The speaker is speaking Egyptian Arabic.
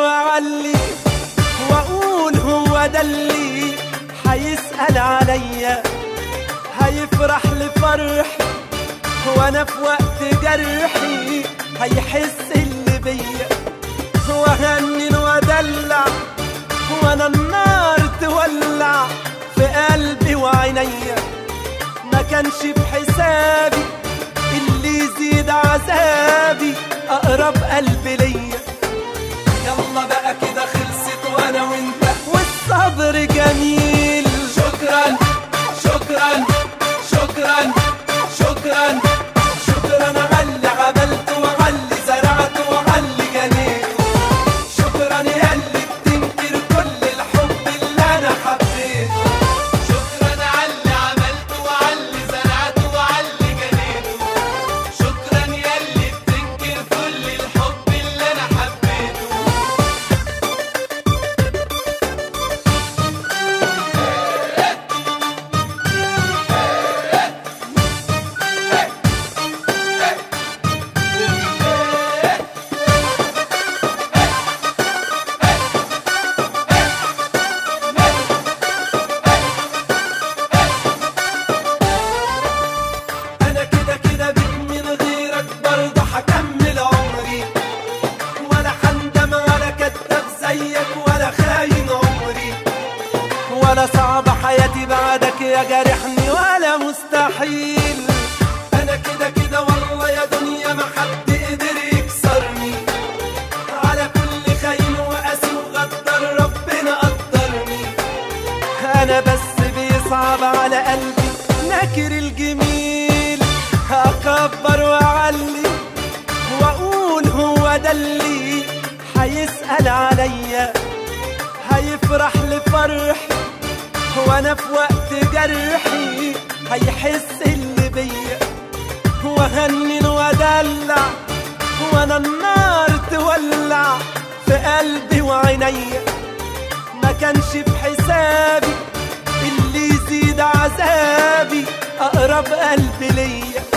واعلي واقول هو ده اللي هيسأل عليا هيفرح لفرحي وانا في وقت جرحي هيحس اللي بيا وهنن وادلع وانا النار تولع في قلبي وعينيا ما كانش بحسابي اللي يزيد عذابي اقرب قلب ليا يلا بقى كده خلصت وانا وانت والصبر جميل شكرا شكرا شكرا شكرا شكرا على اللي عملته وعلى اللي زرعته وعلى اللي جنيته شكرا يا اللي بتنكر كل الحب اللي انا حبيته شكرا على اللي عملته وعلى اللي زرعته وعلى اللي جنيته شكرا يا اللي بتنكر كل الحب اللي انا حبيته انا كده كده بيك من غيرك برضه هكمل عمري ولا حندم ولا كداب زيك ولا خاين عمري ولا صعب حياتي بعدك يا جارحني ولا مستحيل انا كده كده والله يا دنيا ما حد قدر يكسرني على كل خاين وقاسي وغدر ربنا قدرني انا بس بيصعب على قلبي نكر الجميل هكبر واعلي واقول هو ده اللي هيسأل عليا هيفرح لفرحي وانا في وقت جرحي هيحس اللي بيا وهنن وادلع وانا النار تولع في قلبي وعينيا ما كانش بحسابي اللي يزيد عذابي اقرب قلب ليا